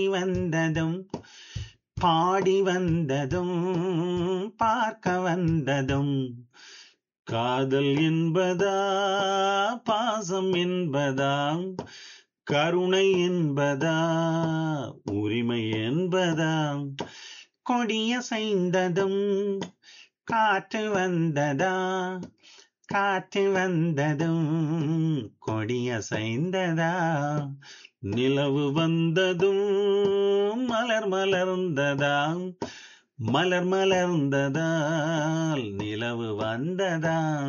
வந்ததும் பாடி வந்ததும் பார்க்க வந்ததும் காதல் என்பதா பாசம் என்பதா கருணை என்பதா உரிமை என்பதா கொடியசைந்ததும் காற்று வந்ததா காற்று வந்ததும் கொடியசைந்ததா நிலவு வந்ததும் மலர் மலர்ந்ததா மலர் மலர்ந்ததால் நிலவு வந்ததா